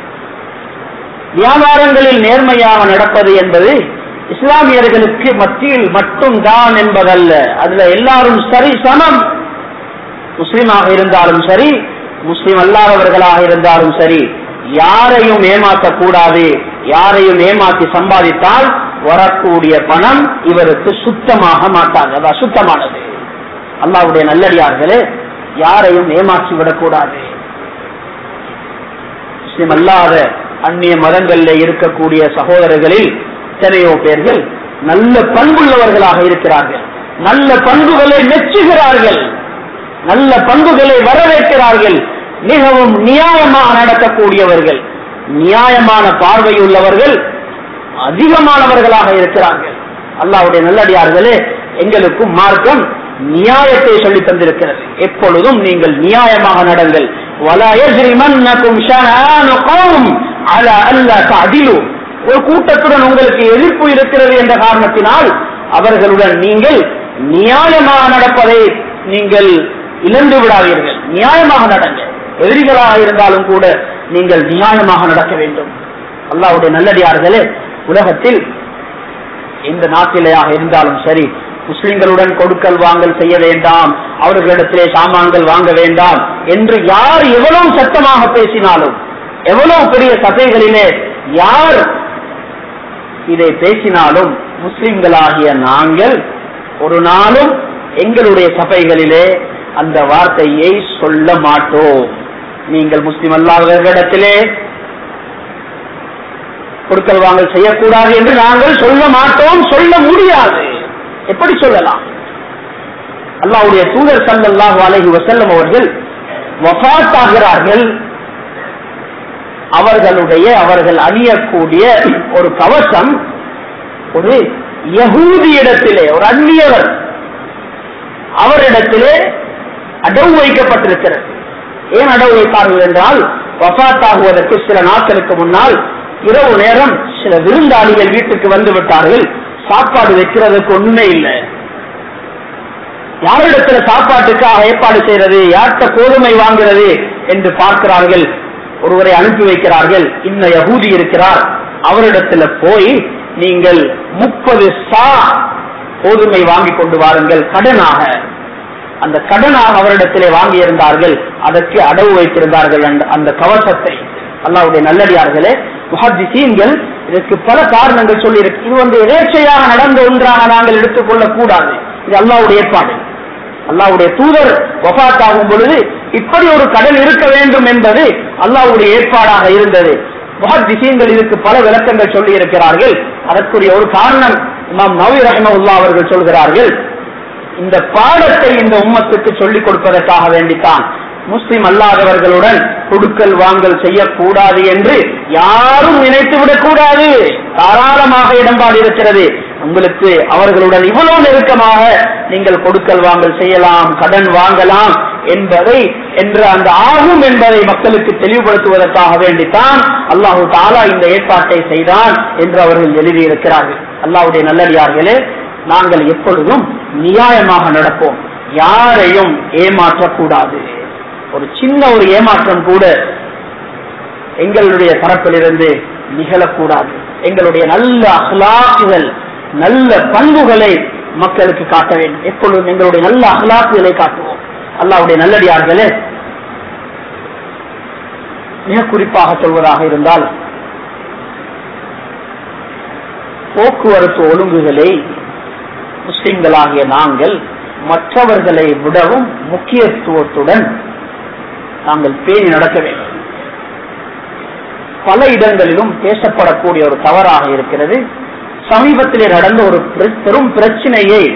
வியாபாரங்களில் நேர்மையாக நடப்பது என்பது இஸ்லாமியர்களுக்கு மத்தியில் மட்டும்தான் என்பதல்ல அதுல எல்லாரும் சரி சமம் முஸ்லிமாக இருந்தாலும் சரி முஸ்லிம் அல்லாதவர்களாக இருந்தாலும் சரி யாரையும் ஏமாற்றக்கூடாது யாரையும் ஏமாற்றி சம்பாதித்தால் வரக்கூடிய பணம் இவருக்கு சுத்தமாக மாட்டாங்க அது அசுத்தமானது அல்லாவுடைய நல்லடியார்களே யாரையும் ஏமாற்றி விடக்கூடாது முஸ்லிம் அல்லாத அந்நிய மதங்களில் இருக்கக்கூடிய சகோதரர்களில் எத்தனையோ பேர்கள் நல்ல பண்புள்ளவர்களாக இருக்கிறார்கள் நல்ல பண்புகளை மெச்சுகிறார்கள் நல்ல பண்புகளை வரவேற்கிறார்கள் மிகவும் நியாயமாக நடக்கக்கூடியவர்கள் நியாயமான பார்வை உள்ளவர்கள் அதிகமானவர்களாக இருக்கிறார்கள் அல்லாவுடைய நல்லடியார்களே எங்களுக்கும் மார்க்கம் நியாயத்தை சொல்லி தந்திருக்கிறது எப்பொழுதும் நீங்கள் நியாயமாக நடங்கள் ஒரு கூட்டத்துடன் உங்களுக்கு எதிர்ப்பு இருக்கிறது என்ற காரணத்தினால் அவர்களுடன் நீங்கள் நியாயமாக நடப்பதை நீங்கள் இழந்து விடாதீர்கள் நியாயமாக நடங்க எதிரிகளாக இருந்தாலும் கூட நீங்கள் நியாயமாக நடக்க வேண்டும் அல்லாவுடைய நல்லடியார்களே உலகத்தில் எந்த நாட்டிலேயாக இருந்தாலும் சரி முஸ்லிம்களுடன் கொடுக்கல் வாங்கல் செய்ய வேண்டாம் அவர்களிடத்திலே சாமான்கள் வாங்க வேண்டாம் என்று யார் எவ்வளவு சத்தமாக பேசினாலும் எவ்வளவு பெரிய சபைகளிலே யார் இதை பேசினாலும் முஸ்லிம்களாகிய நாங்கள் ஒரு நாளும் எங்களுடைய சபைகளிலே அந்த வார்த்தையை சொல்ல மாட்டோம் நீங்கள் முஸ்லிம் அல்லாதவர்களிடத்திலே கொடுக்கல் வாங்கல் செய்யக்கூடாது என்று நாங்கள் சொல்ல மாட்டோம் சொல்ல முடியாது எப்படி சொல்லலாம் அல்லாவுடைய தூதர் சல்லல்லாஹு அலைஹி வஸல்லம் அவர்கள் வஃபாத் ஆகிறார்கள் அவர்களுடைய அவர்கள் அணியக்கூடிய ஒரு கவசம் ஒரு யகூதியிடத்திலே ஒரு அந்நியவர் அவரிடத்திலே அடவு வைக்கப்பட்டிருக்கிறது ஏன் அடவு வைத்தார்கள் என்றால் வஃபாத் ஆகுவதற்கு சில நாட்களுக்கு முன்னால் இரவு நேரம் சில விருந்தாளிகள் வீட்டுக்கு வந்து விட்டார்கள் சாப்பாடு வைக்கிறதுக்கு ஒண்ணுமே இல்லை யாரிடத்துல சாப்பாட்டுக்காக ஏற்பாடு செய்யறது யார்கிட்ட கோதுமை வாங்குறது என்று பார்க்கிறார்கள் ஒருவரை அனுப்பி வைக்கிறார்கள் இந்த யகூதி இருக்கிறார் அவரிடத்துல போய் நீங்கள் முப்பது சா கோதுமை வாங்கி கொண்டு வாருங்கள் கடனாக அந்த கடனாக அவரிடத்திலே வாங்கி இருந்தார்கள் அதற்கு அடவு வைத்திருந்தார்கள் அந்த- அந்த கவசத்தை அல்லாவுடைய நல்லடியார்களே முஹத்திசீன்கள் இதற்கு பல காரணங்கள் சொல்லி இருக்கு இது வந்து எதேச்சையாக நடந்த ஒன்றாக நாங்கள் எடுத்துக்கொள்ளக் கூடாது இது அல்லாவுடைய ஏற்பாடு அல்லாவுடைய தூதர் வஃபாத் ஆகும் பொழுது இப்படி ஒரு கடன் இருக்க வேண்டும் என்பது அல்லாவுடைய ஏற்பாடாக இருந்தது முஹத்திசீன்கள் இதுக்கு பல விளக்கங்கள் சொல்லி இருக்கிறார்கள் அதற்குரிய ஒரு காரணம் இமாம் நவி ரஹ்மவுல்லா அவர்கள் சொல்கிறார்கள் இந்த பாடத்தை இந்த உம்மத்துக்கு சொல்லிக் கொடுப்பதற்காக வேண்டித்தான் முஸ்லிம் அல்லாதவர்களுடன் கொடுக்கல் வாங்கல் செய்யக்கூடாது என்று யாரும் நினைத்து விடக்கூடாது தாராளமாக இடம்பாடு இருக்கிறது உங்களுக்கு அவர்களுடன் இவ்வளவு நெருக்கமாக நீங்கள் கொடுக்கல் வாங்கல் செய்யலாம் கடன் வாங்கலாம் என்பதை என்ற அந்த ஆகும் என்பதை மக்களுக்கு தெளிவுபடுத்துவதற்காக வேண்டித்தான் அல்லாஹு தாலா இந்த ஏற்பாட்டை செய்தான் என்று அவர்கள் எழுதியிருக்கிறார்கள் அல்லாஹ்வுடைய நல்லடியார்களே நாங்கள் எப்பொழுதும் நியாயமாக நடப்போம் யாரையும் ஏமாற்றக்கூடாது ஒரு சின்ன ஒரு ஏமாற்றம் கூட எங்களுடைய தரப்பிலிருந்து நிகழக்கூடாது எங்களுடைய நல்ல அகலாக்குகள் நல்ல பண்புகளை மக்களுக்கு காட்ட வேண்டும் எப்பொழுதும் எங்களுடைய நல்ல அகலாக்குகளை காட்டுவோம் அல்லாவுடைய நல்லடியார்களே மிக குறிப்பாக சொல்வதாக இருந்தால் போக்குவரத்து ஒழுங்குகளை முஸ்லிம்களாகிய நாங்கள் மற்றவர்களை விடவும் முக்கியத்துவத்துடன் நாங்கள் பேணி நடக்க வேண்டும் பல இடங்களிலும் பேசப்படக்கூடிய ஒரு தவறாக இருக்கிறது சமீபத்திலே நடந்த ஒரு பெரு- பெரும் பிரச்சனையை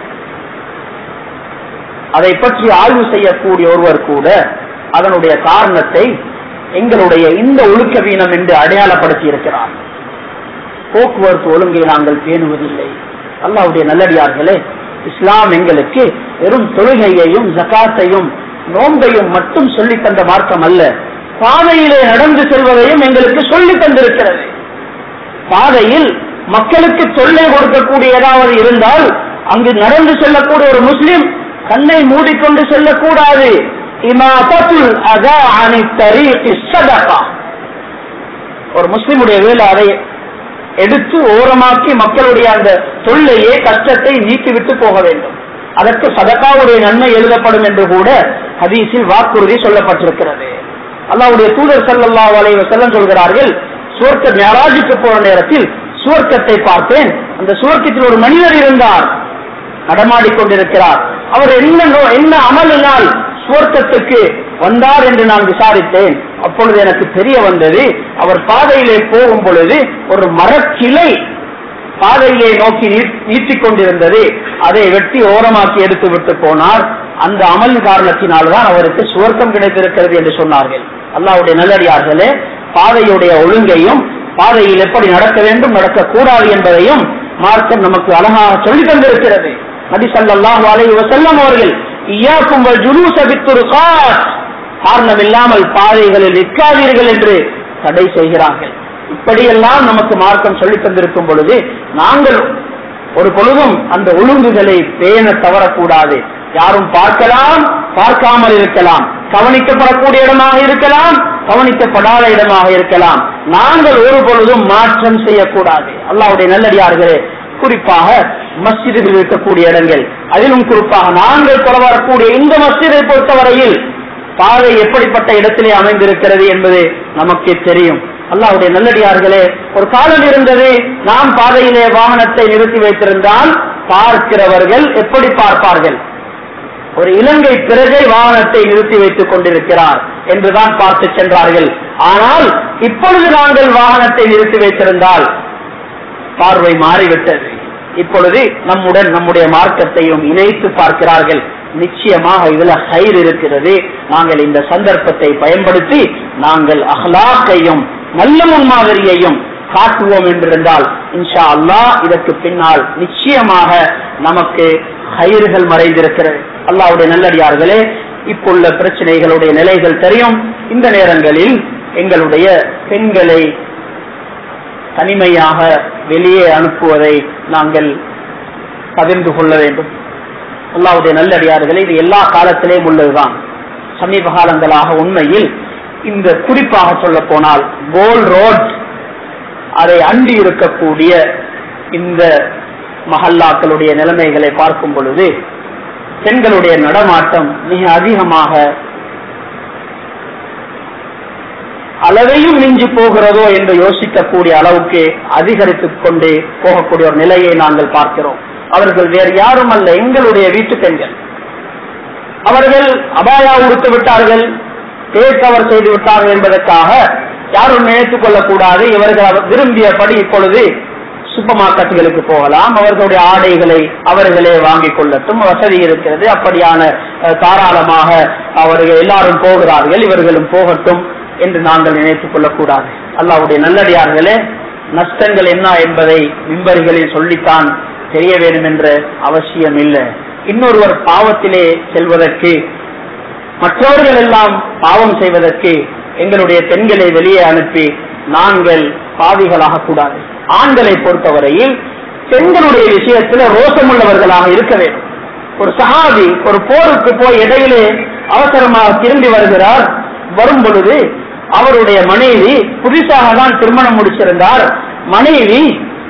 அதை பற்றி ஆய்வு செய்யக்கூடிய ஒருவர் கூட அதனுடைய காரணத்தை எங்களுடைய இந்த ஒழுக்க வீனம் என்று அடையாளப்படுத்தி இருக்கிறார் போக்குவரத்து ஒழுங்கை நாங்கள் பேணுவதில்லை அல்லாவுடைய நல்லடியார்களே இஸ்லாம் எங்களுக்கு வெறும் தொழுகையையும் ஜகாத்தையும் நோன்பையும் மட்டும் சொல்லித் தந்த மார்க்கம் அல்ல பாதையிலே நடந்து செல்வதையும் எங்களுக்கு சொல்லித் தந்திருக்கிறது பாதையில் மக்களுக்கு தொல்லை கொடுக்கக்கூடிய ஏதாவது இருந்தால் அங்கு நடந்து செல்லக்கூடிய ஒரு முஸ்லிம் கண்ணை மூடிக்கொண்டு செல்லக்கூடாது இமாதத்துல் அதா அனி தரீகி ஸதகா. ஒரு முஸ்லிமுடைய வேலை அதை எடுத்து ஓரமாக்கி மக்களுடைய அந்த தொல்லையை கஷ்டத்தை நீக்கிவிட்டு போக வேண்டும் அதற்கு சதகாவுடைய நன்மை எழுதப்படும் என்று கூட ஹதீஸில் வாக்குறுதி சொல்லப்பட்டிருக்கிறது அல்லாவுடைய தூதர் ஸல்லல்லாஹு அலைஹி வஸல்லம் சொல்கிறார்கள் சுவர்க்க ஞாராஜுக்கு போற நேரத்தில் சுவர்க்கத்தை பார்த்தேன் அந்த சுவர்க்கத்தில் ஒரு மனிதர் இருந்தார் நடமாடிக் கொண்டிருக்கிறார் அவர் என்ன நோ- என்ன அமலினால் சுவர்க்கத்துக்கு வந்தார் என்று நான் விசாரித்தேன் அப்பொழுது எனக்கு தெரிய வந்தது அவர் பாதையிலே போகும் பொழுது ஒரு மரக்கிளை பாதையை நோக்கி நீ- நீட்டிக் கொண்டிருந்தது அதை வெட்டி ஓரமாக்கி எடுத்து விட்டு போனார் அந்த அமல் காரணத்தினால்தான் அவருக்கு சுவர்க்கம் கிடைத்திருக்கிறது என்று சொன்னார்கள் அல்லாவுடைய நல்லடியார்களே பாதையுடைய ஒழுங்கையும் பாதையில் எப்படி நடக்க வேண்டும் நடக்கக்கூடாது என்பதையும் மார்க்கம் நமக்கு அழகாக சொல்லித் தந்திருக்கிறது நபி ஸல்லல்லாஹு அலைஹி வஸல்லம் அவர்கள் இய்யாக்கும் வல் ஜுலூஸ பித்துருகாத் காரணம் இல்லாமல் பாதைகளில் நிற்காதீர்கள் என்று தடை செய்கிறார்கள் இப்படியெல்லாம் நமக்கு மார்க்கம் சொல்லித் தந்திருக்கும் பொழுது நாங்கள் ஒரு பொழுதும் அந்த ஒழுங்குகளை பேண தவறக்கூடாது யாரும் பார்க்கலாம் பார்க்காமல் இருக்கலாம் கவனிக்கப்படக்கூடிய இடமாக இருக்கலாம் கவனிக்கப்படாத இடமாக இருக்கலாம் நாங்கள் ஒரு பொழுதும் மாற்றம் செய்யக்கூடாது அல்லாவுடைய நல்லடியார்களே குறிப்பாக மஸ்ஜிதுகள் இருக்கக்கூடிய இடங்கள் அதிலும் குறிப்பாக நாங்கள் தொலை வரக்கூடிய இந்த மஸ்ஜிதை பொறுத்தவரையில் பாதை எப்படிப்பட்ட இடத்திலே அமைந்திருக்கிறது என்பது நமக்கு தெரியும் அல்லாஹ்வுடைய நல்லடியார்களே ஒரு காலம் இருந்தது நாம் பாதையிலே வாகனத்தை நிறுத்தி வைத்திருந்தால் பார்க்கிறவர்கள் எப்படி பார்ப்பார்கள் ஒரு இலங்கை பிரஜை வாகனத்தை நிறுத்தி வைத்துக் கொண்டிருக்கிறார் என்றுதான் பார்த்து சென்றார்கள் ஆனால் இப்பொழுது நாங்கள் வாகனத்தை நிறுத்தி வைத்திருந்தால் பார்வை மாறிவிட்டது இப்பொழுது நம்முடன் நம்முடைய மார்க்கத்தையும் இணைத்து பார்க்கிறார்கள் நிச்சயமாக இதுல ஹைர் இருக்கிறது நாங்கள் இந்த சந்தர்ப்பத்தை பயன்படுத்தி நாங்கள் அஹ்லாக்கையும் நல்ல முன்மாதிரியையும் காட்டுவோம் என்றிருந்தால் இன்ஷா அல்லாஹ் இதற்கு பின்னால் நிச்சயமாக நமக்கு ஹைர்கள் மறைந்திருக்கிறது அல்லாவுடைய நல்லடியார்களே இப்புள்ள பிரச்சனைகளுடைய நிலைகள் தெரியும் இந்த நேரங்களில் எங்களுடைய பெண்களை தனிமையாக வெளியே அனுப்புவதை நாங்கள் பகிர்ந்து கொள்ள வேண்டும் அல்லாவுடைய நல்லடியார்களே இது எல்லா காலத்திலேயும் உள்ளதுதான் சமீப காலங்களாக உண்மையில் இந்த குறிப்பாக சொல்ல போனால் கோல் ரோட் அதை அண்டி இருக்கக்கூடிய இந்த மஹல்லாக்களுடைய நிலைமைகளை பார்க்கும் பொழுது பெண்களுடைய நடமாட்டம் மிக அதிகமாக அளவையும் மிஞ்சி போகிறதோ என்று யோசிக்கக்கூடிய அளவுக்கு அதிகரித்துக் கொண்டு போகக்கூடிய ஒரு நிலையை நாங்கள் பார்க்கிறோம் அவர்கள் வேறு யாரும் அல்ல எங்களுடைய வீட்டு பெண்கள் அவர்கள் அபாயா உடுத்து விட்டார்கள் டேக் கவர் செய்து விட்டார்கள் என்பதற்காக யாரும் நினைத்துக் கொள்ளக்கூடாது இவர்கள் விரும்பியபடி இப்பொழுது சூப்பர் மார்க்கெட்டுகளுக்கு போகலாம் அவர்களுடைய ஆடைகளை அவர்களே வாங்கிக் கொள்ளட்டும் வசதி இருக்கிறது அப்படியான தாராளமாக அவர்கள் எல்லாரும் போகிறார்கள் இவர்களும் போகட்டும் என்று நாங்கள் நினைத்துக் கொள்ளக்கூடாது அல்லாவுடைய நல்லடியார்களே நஷ்டங்கள் என்ன என்பதை மிம்பர்களில் சொல்லித்தான் தெரிய வேண்டும் என்ற அவசியம் இல்லை இன்னொருவர் பாவத்திலே செல்வதற்கு மற்றவர்கள் எல்லாம் பாவம் செய்வதற்கு எங்களுடைய பெண்களை வெளியே அனுப்பி நாங்கள் பாவிகளாக கூடாது ஆண்களை பொறுத்தவரையில் பெண்களுடைய விஷயத்தில் ரோசமுள்ளவர்களாக இருக்க வேண்டும் ஒரு சஹாபி ஒரு போருக்கு போய் இடையிலே அவசரமாக திரும்பி வருகிறார் வரும் பொழுது அவருடைய மனைவி புதுசாக தான் திருமணம் முடிச்சிருந்தார் மனைவி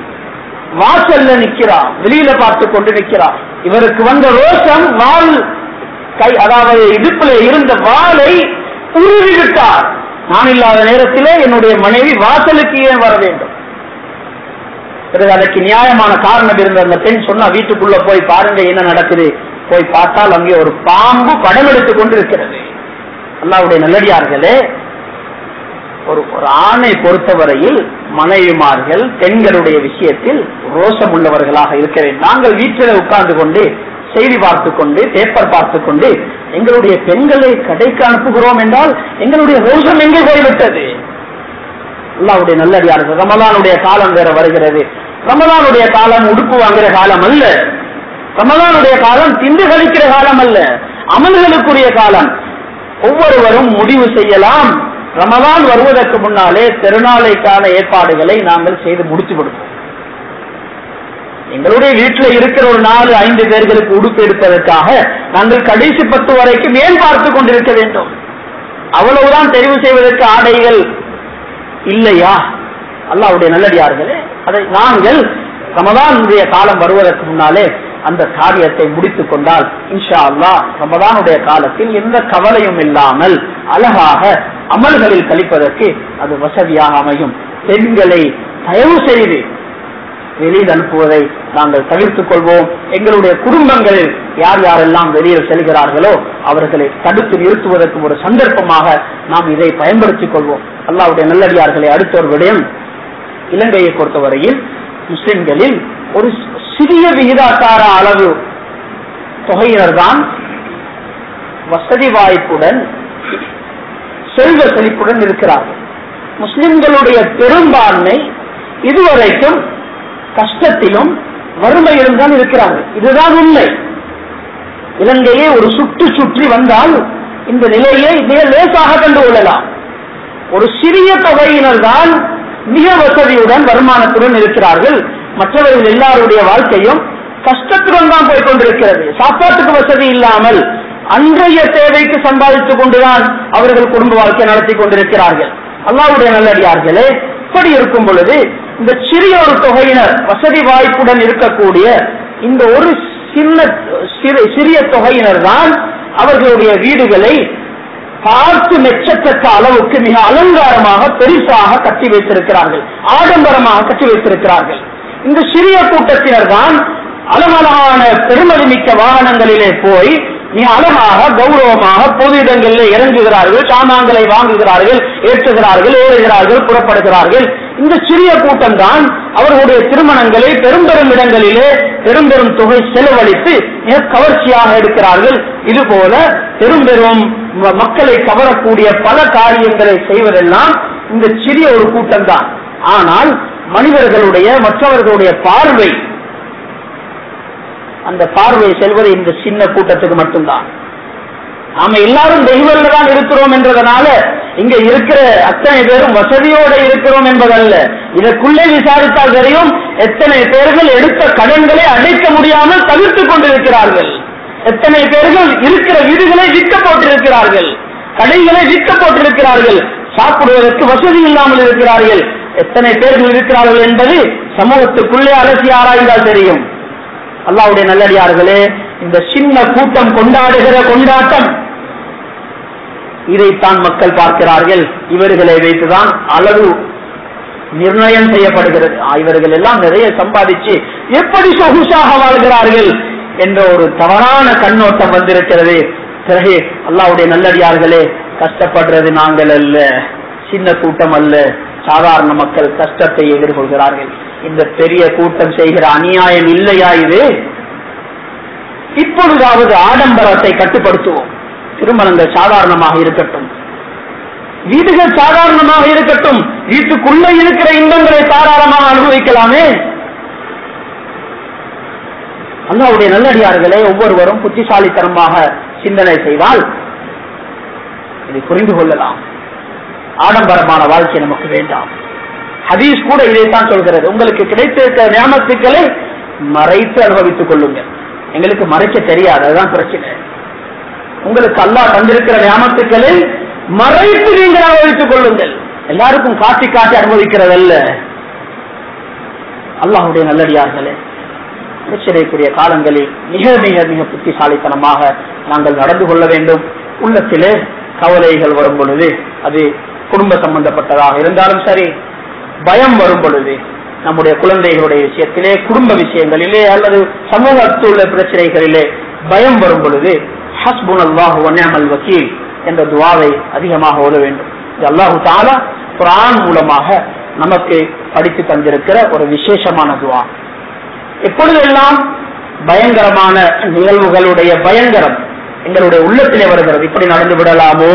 வாசல்ல நிக்கிறார் வெளியில பார்த்து கொண்டு நிற்கிறார் இவருக்கு வந்த ரோஷம் வால் கை அதாவது இடுப்புல இருந்த வாளை உருவி விட்டார் நான் இல்லாத நேரத்திலே என்னுடைய மனைவி வாசலுக்கு ஏன் வர வேண்டும் பிறகு அதற்கு நியாயமான காரணம் இருந்த அந்த பெண் சொன்னா வீட்டுக்குள்ள போய் பாருங்க என்ன நடக்குது போய் பார்த்தால் அங்கே ஒரு பாம்பு படம் எடுத்துக் கொண்டு இருக்கிறது அல்லாவுடைய நல்லடியார்களே ஒரு ஒரு ஆணை பொறுத்தவரையில் மனைவிமார்கள் பெண்களுடைய விஷயத்தில் ரோஷம் உள்ளவர்களாக இருக்க வேண்டும் நாங்கள் வீட்டில் உட்கார்ந்து கொண்டு செய்தி பார்த்து கொண்டு பேப்பர் பார்த்து கொண்டு எங்களுடைய பெண்களை கடைக்கு அனுப்புகிறோம் என்றால் எங்களுடைய ரோஷம் எங்கே போய்விட்டது அல்லாவுடைய நல்லடியார்கள் ரமலானுடைய காலம் வேற வருகிறது ரமலானுடைய காலம் உடுப்பு வாங்குற காலம் அல்ல ரமலானுடைய காலம் திண்டு கழிக்கிற காலம் அல்ல அமல்களுக்குரிய காலம் ஒவ்வொருவரும் முடிவு செய்யலாம் ரமலான் வருவதற்கு முன்னாலே திருநாளைக்கான ஏற்பாடுகளை நாங்கள் செய்து முடித்து கொடுப்போம் எங்களுடைய வீட்டில் இருக்கிற ஒரு நாலு ஐந்து பேர்களுக்கு உடுப்பு எடுப்பதற்காக நாங்கள் கடைசி பத்து வரைக்கும் ஏன் பார்த்து கொண்டிருக்க வேண்டும் அவ்வளவுதான் தெரிவு செய்வதற்கு ஆடைகள் இல்லையா அல்லாவுடைய நல்லடியார்களே அதை நாங்கள் ரமதானுடைய காலம் வருவதற்கு முன்னாலே அந்த காரியத்தை முடித்துக் கொண்டால் இன்ஷா அல்லா ரமதானுடைய காலத்தில் எந்த கவலையும் இல்லாமல் அழகாக அமல்களில் கழிப்பதற்கு அது வசதியாக அமையும் பெண்களை தயவு செய்து வெளியில் அனுப்புவதை நாங்கள் தவிர்த்துக் கொள்வோம் எங்களுடைய குடும்பங்களில் யார் யாரெல்லாம் வெளியில் செல்கிறார்களோ அவர்களை தடுத்து நிறுத்துவதற்கு ஒரு சந்தர்ப்பமாக நாம் இதை பயன்படுத்திக் கொள்வோம் அல்லாவுடைய நல்லடியார்களை அடுத்த ஒரு விடயம் இலங்கையை பொறுத்தவரையில் முஸ்லிம்களில் ஒரு சிறிய விகிதாச்சார அளவு தொகையினர் தான் வசதி வாய்ப்புடன் செல்வ செழிப்புடன் இருக்கிறார்கள் முஸ்லிம்களுடைய பெரும்பான்மை இதுவரைக்கும் கஷ்டத்திலும் வறுமையிலும் தான் இருக்கிறார்கள் இதுதான் உண்மை இலங்கையை ஒரு சுற்றி சுற்றி வந்தால் இந்த நிலையை மிக லேசாக கண்டு கொள்ளலாம் ஒரு சிறிய தொகையினர் தான் மிக வசதியுடன் வருமானத்துடன் இருக்கிறார்கள் மற்றவர்கள் எல்லாருடைய வாழ்க்கையும் கஷ்டத்துடன் தான் போய் கொண்டிருக்கிறது சாப்பாட்டுக்கு வசதி இல்லாமல் அன்றைய தேவைக்கு சம்பாதித்துக் கொண்டுதான் அவர்கள் குடும்ப வாழ்க்கை நடத்தி கொண்டிருக்கிறார்கள் அல்லாவுடைய நல்லடியார்களே இப்படி இருக்கும் பொழுது இந்த சிறிய ஒரு தொகையினர் வசதி வாய்ப்புடன் இருக்கக்கூடிய இந்த ஒரு சின்ன சிறிய தொகையினர் தான் அவர்களுடைய வீடுகளை பார்த்து மெச்சத்தக்க அளவுக்கு மிக அலங்காரமாக பெருசாக கட்டி வைத்திருக்கிறார்கள் ஆடம்பரமாக கட்டி வைத்திருக்கிறார்கள் இந்த சிறிய கூட்டத்தினர் தான் அலமலான பெருமதிமிக்க வாகனங்களிலே போய் மிக அழகாக கௌரவமாக பொது இடங்களில் இறங்குகிறார்கள் சாமான்களை வாங்குகிறார்கள் ஏற்றுகிறார்கள் ஏறுகிறார்கள் புறப்படுகிறார்கள் இந்த சிறிய கூட்டம் தான் அவர்களுடைய திருமணங்களை பெரும் பெரும் இடங்களிலே பெரும் பெரும் தொகை செலவழித்து மிக கவர்ச்சியாக எடுக்கிறார்கள் இதுபோல பெரும் பெரும் ம- மக்களை கவரக்கூடிய பல காரியங்களை செய்வதெல்லாம் இந்த சிறிய ஒரு கூட்டம் தான் ஆனால் மனிதர்களுடைய மற்றவர்களுடைய பார்வை அந்த பார்வை செல்வது இந்த சின்ன கூட்டத்துக்கு மட்டும்தான் நாம எல்லாரும் தெய்வங்கள் தான் இருக்கிறோம் என்றதனால இங்க இருக்கிற அத்தனை பேரும் வசதியோட இருக்கிறோம் என்பதல்ல இதற்குள்ளே விசாரித்தால் தெரியும் எத்தனை பேர்கள் எடுத்த கடன்களை அடைக்க முடியாமல் தவிர்த்துக் கொண்டிருக்கிறார்கள் எத்தனை பேர்கள் இருக்கிற வீடுகளை விற்க போட்டிருக்கிறார்கள் கடைகளை விற்க போட்டிருக்கிறார்கள் சாப்பிடுவதற்கு வசதி இல்லாமல் இருக்கிறார்கள் எத்தனை பேர்கள் இருக்கிறார்கள் என்பது சமூகத்துக்குள்ளே அலசி ஆராய்ந்தால் தெரியும் அல்லாவுடைய நல்லடியார்களே இந்த சின்ன கூட்டம் கொண்டாடுகிற கொண்டாட்டம் இதைத்தான் மக்கள் பார்க்கிறார்கள் இவர்களை வைத்துதான் அளவு நிர்ணயம் செய்யப்படுகிறது ஆ, இவர்கள் எல்லாம் நிறைய சம்பாதிச்சு எப்படி சொகுசாக வாழ்கிறார்கள் என்ற ஒரு தவறான கண்ணோட்டம் வந்திருக்கிறது பிறகு அல்லாவுடைய நல்லடியார்களே கஷ்டப்படுறது நாங்கள் அல்ல சின்ன கூட்டம் அல்ல சாதாரண மக்கள் கஷ்டத்தை எதிர்கொள்கிறார்கள் இந்த பெரிய கூட்டம் செய்கிற அநியாயம் இல்லையா இது இப்பொழுதாவது ஆடம்பரத்தை கட்டுப்படுத்துவோம் திருமணங்கள் சாதாரணமாக இருக்கட்டும் வீடுகள் சாதாரணமாக இருக்கட்டும் வீட்டுக்குள்ள இருக்கிற இன்பங்களை தாராளமாக அனுபவிக்கலாமே அல்லாவுடைய நல்லடியார்களே ஒவ்வொருவரும் புத்திசாலித்தனமாக சிந்தனை செய்தால் இதை புரிந்து கொள்ளலாம் ஆடம்பரமான வாழ்க்கை நமக்கு வேண்டாம் ஹதீஸ் கூட இதைத்தான் சொல்கிறது உங்களுக்கு கிடைத்திருக்கிற ஞாபகத்துக்களை மறைத்து அனுபவித்துக் கொள்ளுங்கள் எங்களுக்கு மறைக்க தெரியாது அதுதான் பிரச்சனை உங்களுக்கு அல்லாஹ் தந்திருக்கிற ஞாபகத்துக்களை மறைத்து நீங்கள் அனுபவித்துக் கொள்ளுங்கள் எல்லாருக்கும் காட்டி காட்டி அனுபவிக்கிறதல்ல அல்லாஹுடைய நல்லடியார்களே பிரச்சனைக்குரிய காலங்களில் மிக மிக மிக புத்திசாலித்தனமாக நாங்கள் நடந்து கொள்ள வேண்டும் உள்ளத்திலே கவலைகள் வரும் பொழுது அது குடும்ப சம்பந்தப்பட்டதாக இருந்தாலும் சரி பயம் வரும் பொழுது நம்முடைய குழந்தைகளுடைய விஷயத்திலே குடும்ப விஷயங்களிலே அல்லது சமூகத்தில் உள்ள பிரச்சனைகளிலே பயம் வரும் பொழுது ஹஸ்புன் அல்லாஹு வன்யாமல் வக்கீல் என்ற துவாவை அதிகமாக ஓத வேண்டும் இது அல்லாஹு தாலா குரான் மூலமாக நமக்கு படித்து தந்திருக்கிற ஒரு விசேஷமான துவா எப்பொழுதெல்லாம் பயங்கரமான நிகழ்வுகளுடைய பயங்கரம் எங்களுடைய உள்ளத்திலே வருகிறது இப்படி நடந்து விடலாமோ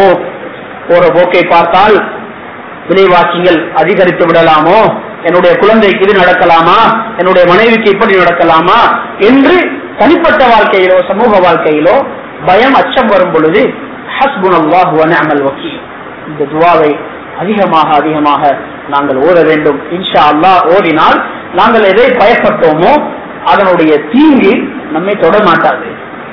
போற போக்கை பார்த்தால் விலைவாசிகள் அதிகரித்து விடலாமோ என்னுடைய குழந்தைக்கு இது நடக்கலாமா என்னுடைய மனைவிக்கு இப்படி நடக்கலாமா என்று தனிப்பட்ட வாழ்க்கையிலோ சமூக வாழ்க்கையிலோ பயம் அச்சம் வரும் பொழுது ஹஸ்புன் அல்லாஹ் அமல் வக்கீல் இந்த துவாவை அதிகமாக அதிகமாக நாங்கள் ஓத வேண்டும் இன்ஷா அல்லாஹ் ஓதினால் நாங்கள் எதை பயப்பட்டோமோ அதனுடைய தீங்கு நம்மை தொட மாட்டாது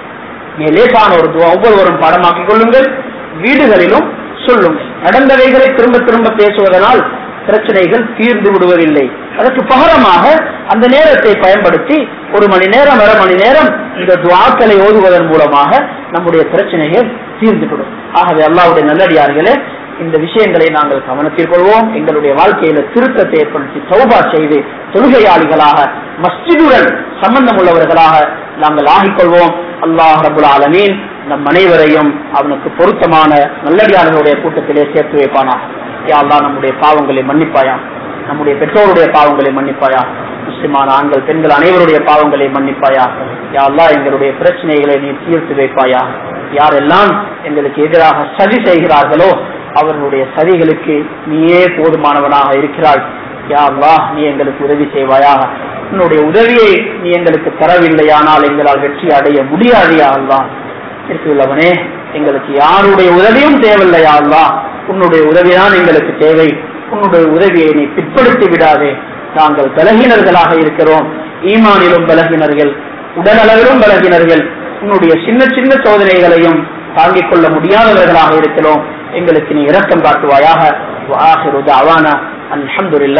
மிக லேசான ஒரு துவா ஒவ்வொருவரும் பாடமாக்கிக் கொள்ளுங்கள் வீடுகளிலும் சொல்லுங்கள் நடந்தவைகளை திரும்ப திரும்ப பேசுவதனால் பிரச்சனைகள் தீர்ந்து விடுவதில்லை அதற்கு பகரமாக அந்த நேரத்தை பயன்படுத்தி ஒரு மணி நேரம் அரை மணி நேரம் இந்த துவாக்களை ஓதுவதன் மூலமாக நம்முடைய பிரச்சனைகள் தீர்ந்துவிடும் ஆகவே அல்லாவுடைய நல்லடியார்களே இந்த விஷயங்களை நாங்கள் கவனத்தில் கொள்வோம் எங்களுடைய வாழ்க்கையில திருத்தத்தை ஏற்படுத்தி சௌபா செய்து தொழுகையாளிகளாக மஸ்ஜிதுடன் சம்பந்தம் உள்ளவர்களாக நாங்கள் ஆகிக்கொள்வோம் அல்லாஹ் ரபுல் ஆலமீன் நம் அனைவரையும் அவனுக்கு பொருத்தமான நல்லடியார்களுடைய கூட்டத்திலே சேர்த்து வைப்பானா யா அல்லாஹ் நம்முடைய பாவங்களை மன்னிப்பாயா நம்முடைய பெற்றோருடைய பாவங்களை மன்னிப்பாயா முஸ்லிமான ஆண்கள் பெண்கள் அனைவருடைய பாவங்களை மன்னிப்பாயா யா அல்லாஹ் எங்களுடைய பிரச்சனைகளை நீ தீர்த்து வைப்பாயா யாரெல்லாம் எங்களுக்கு எதிராக சதி செய்கிறார்களோ அவர்களுடைய சதிகளுக்கு நீயே போதுமானவனாக இருக்கிறாய் யா அல்லாஹ் நீ எங்களுக்கு உதவி செய்வாயாக உன்னுடைய உதவியை நீ எங்களுக்கு தரவில்லையானால் எங்களால் வெற்றி அடைய முடியாது யா அல்லாஹ் இருக்குள்ளவனே எங்களுக்கு யாருடைய உதவியும் தேவையில்லையா அல்லாஹ் உன்னுடைய உதவிதான் எங்களுக்கு தேவை உன்னுடைய உதவியை நீ பிற்படுத்தி விடாதே நாங்கள் பலகினர்களாக இருக்கிறோம் ஈமானிலும் பலகினர்கள் உடலளவிலும் பலகினர்கள் உன்னுடைய சின்ன சின்ன சோதனைகளையும் தாங்கிக் கொள்ள முடியாதவர்களாக இருக்கிறோம் எங்களுக்கு நீ இரக்கம் காட்டுவாயாக அல்ஹம்துலில்லாஹ்